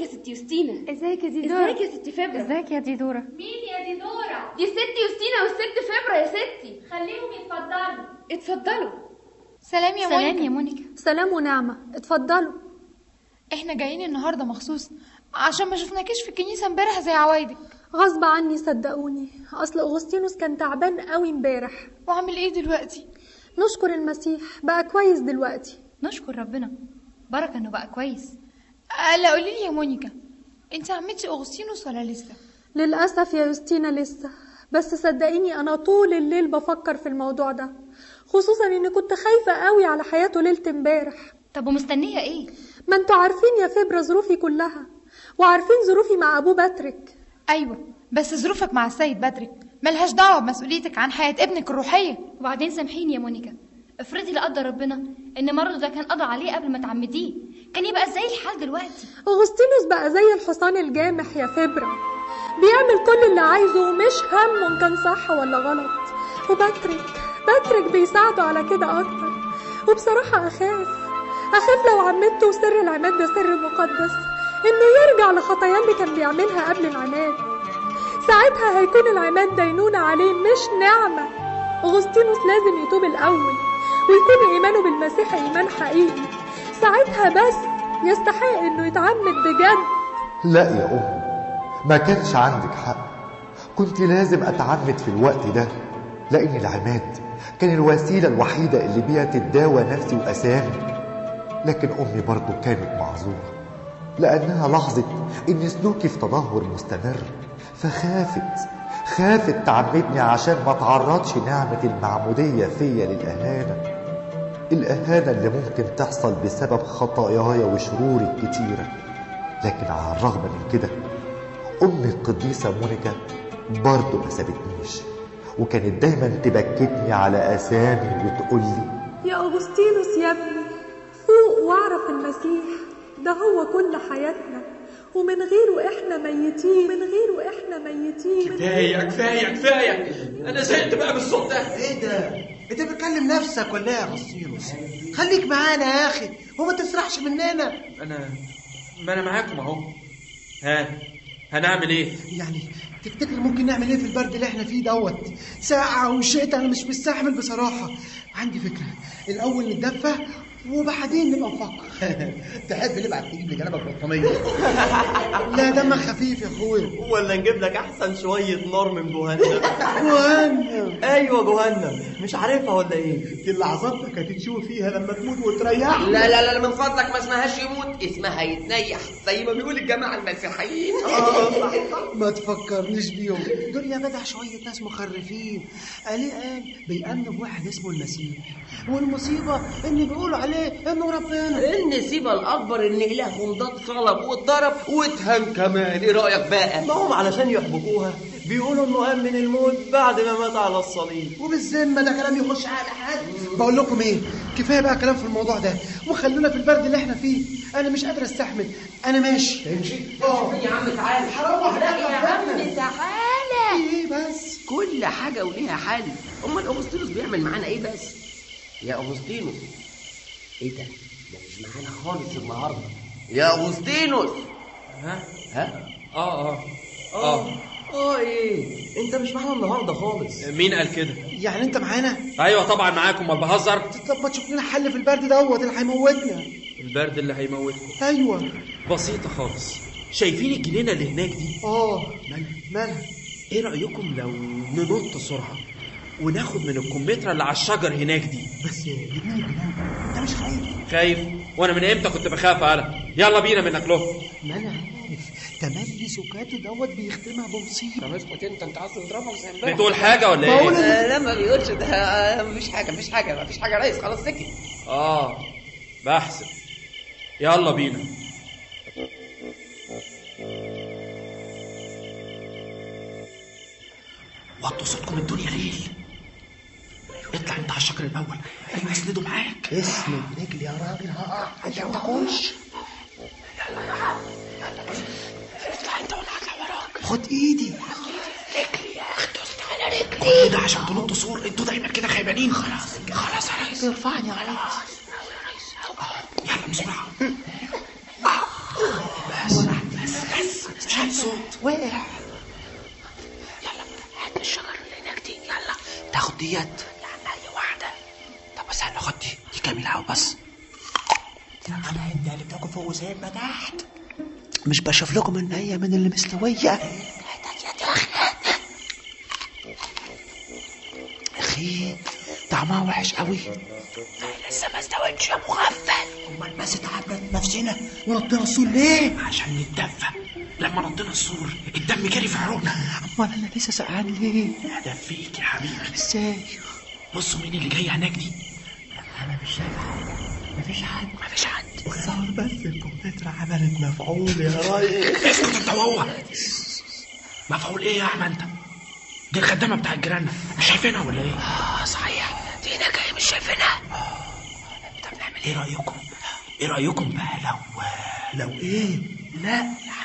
يا ست يوستينا ازيك يا دي دورة ازيك يا ست فبرة ازيك يا دي دورة مين يا دي دورة دي الست يوستينا والست فبرة يا ستي خليهم يتفضلوا اتفضلوا سلام يا سلام مونيكا يا مونيكا سلام ونعمة اتفضلوا احنا جايين النهارده مخصوص عشان ما شفناكيش في الكنيسه امبارح زي عوايدك غصب عني صدقوني اصل اغسطينوس كان تعبان قوي امبارح وعامل ايه دلوقتي نشكر المسيح بقى كويس دلوقتي نشكر ربنا بركة انه بقى كويس آه، لا قولي لي يا مونيكا انت عمتي اغسطينوس ولا لسه للأسف يا يوستينا لسه بس صدقيني أنا طول الليل بفكر في الموضوع ده خصوصا إني كنت خايفة قوي على حياته ليلة امبارح طب ومستنية ايه ما انتوا عارفين يا فبرة ظروفي كلها وعارفين ظروفي مع أبو باتريك ايوه بس ظروفك مع السيد باتريك ملهاش دعوه بمسؤوليتك عن حياه ابنك الروحيه وبعدين سامحيني يا مونيكا افرضي لا قدر ربنا ان مرضه ده كان قضى عليه قبل ما تعمديه كان يبقى ازاي الحال دلوقتي أغسطينوس بقى زي الحصان الجامح يا فبرة بيعمل كل اللي عايزه ومش همه إن كان صح ولا غلط وباتريك باتريك بيساعده على كده أكتر وبصراحة أخاف أخاف لو عمدته سر العماد ده سر مقدس إنه يرجع لخطاياه اللي كان بيعملها قبل العماد ساعتها هيكون العماد دينونة عليه مش نعمة أغسطينوس لازم يتوب الأول ويكون إيمانه بالمسيح إيمان حقيقي ساعتها بس يستحق إنه يتعمد بجد لا يا أم ما كانش عندك حق كنت لازم أتعمد في الوقت ده لأن العماد كان الوسيلة الوحيدة اللي بيها تتداوى نفسي وأسامي لكن أمي برضو كانت معذورة لأنها لاحظت إن سلوكي في تدهور مستمر فخافت خافت تعمدني عشان ما تعرضش نعمة المعمودية فيا للإهانة الإهانة اللي ممكن تحصل بسبب خطاياي وشروري الكتيرة لكن على الرغم من كده أمي القديسة مونيكا برضه ما سابتنيش وكانت دايما تبكتني على أسامي وتقولي يا أغسطينوس يا ابني فوق واعرف المسيح ده هو كل حياتنا ومن غيره احنا ميتين من غيره احنا ميتين كفايه كفايه كفايه انا زهقت بقى من الصوت ده ايه ده؟ انت بتكلم نفسك ولا ايه يا غسطينوس؟ خليك معانا يا اخي وما تسرحش مننا انا ما انا معاكم اهو ها هنعمل ايه يعني تفتكر ممكن نعمل ايه في البرد اللي احنا فيه دوت ساقعة وشتاء انا مش مستحمل بصراحة عندي فكرة الاول نتدفى وبعدين نبقى نفكر تحب نبعت تجيب لي جنبك بطانيه لا دمك خفيف يا اخويا ولا نجيب لك احسن شويه نار من جهنم جهنم ايوه جهنم مش عارفها ولا ايه دي اللي عظمتك هتتشوي فيها لما تموت وتريح لا لا لا من فضلك ما اسمهاش يموت اسمها يتنيح زي ما بيقول الجماعه المسيحيين ما تفكرنيش بيهم دول يا جدع شوية ناس مخرفين قال قال بيأمنوا بواحد اسمه المسيح والمصيبة ان بيقولوا عليه انه ربنا النسيبة الأكبر إن إلههم ده اتصلب واتضرب واتهان كمان إيه رأيك بقى؟ ما هم علشان يحبكوها بيقولوا انه قام من الموت بعد ما مات على الصليب وبالذمة ده كلام يخش على حد بقول لكم ايه كفاية بقى كلام في الموضوع ده وخلونا في البرد اللي احنا فيه انا مش قادر استحمل انا ماشي امشي يا عم تعالى هروح لا يا عم تعالى ايه بس كل حاجة وليها حل أمال أغسطينوس بيعمل معانا إيه بس؟ يا أغسطينوس إيه ده؟ ده مش معانا خالص النهاردة يا أغسطينوس ها ها؟ اه اه اه اه ايه انت مش معانا النهارده خالص مين قال كده يعني انت معانا ايوه طبعا معاكم ما بهزر طب ما تشوف لنا حل في البرد دوت اللي هيموتنا البرد اللي هيموتكم ايوه بسيطه خالص شايفين الجنينه اللي هناك دي اه مالها ايه رايكم لو ننط سرعه وناخد من الكمثرى اللي على الشجر هناك دي بس جبني جنان انت مش خايف خايف وانا من امتى كنت بخاف انا يلا بينا منك له ما انا عارف تملي سكاته دوت بيختمها بمصيبه طب اسكت انت انت عايز تضربهم زي امبارح بتقول حاجه ولا ايه بقول آه، لا ما بيقولش ده آه، مفيش حاجة مفيش حاجة مفيش حاجة يا ريس خلاص سكت اه بحسب يلا بينا وطوا صوتكم الدنيا ليل اطلع انت على الشجر الاول ايوه اسنده معاك اسند رجلي يا راجل هقع انت ما تاكلش اطلع انت وانا هطلع وراك خد ايدي رجلي يا اخي دوست على رجلي كل ده عشان تنط سور انتوا دايما كده خيبانين خلاص خلاص يا ريس ارفعني يا ريس يلا بسرعه بس مش عارف صوت وقع هات الشجر اللي هناك دي يلا تاخد ديت يعني هي واحده طب بس انا خد دي دي جميله قوي بس انا انت اللي بتاكل فوق وسايبنا تحت مش بشوف لكم ان هي من اللي مستويه اخي طعمها وحش قوي لسه ما استوتش يا مغفل امال بس تعبنا نفسنا ونطينا السور ليه عشان نتدفى لما نطينا السور الدم جري في عروقنا امال انا لسه سقعان ليه هدفيك يا حبيبي ازاي بصوا مين اللي جاي هناك دي انا مش شايف حاجه مفيش حد مفيش حد الظاهر بس الكمبيوتر عملت مفعول يا راجل اسكت انت وهو مفعول ايه يا احمد انت دي الخدامه بتاع الجيران مش شايفينها ولا ايه اه صحيح دي هناك هي مش شايفينها طب نعمل ايه رايكم ايه رايكم بقى لو لو ايه لا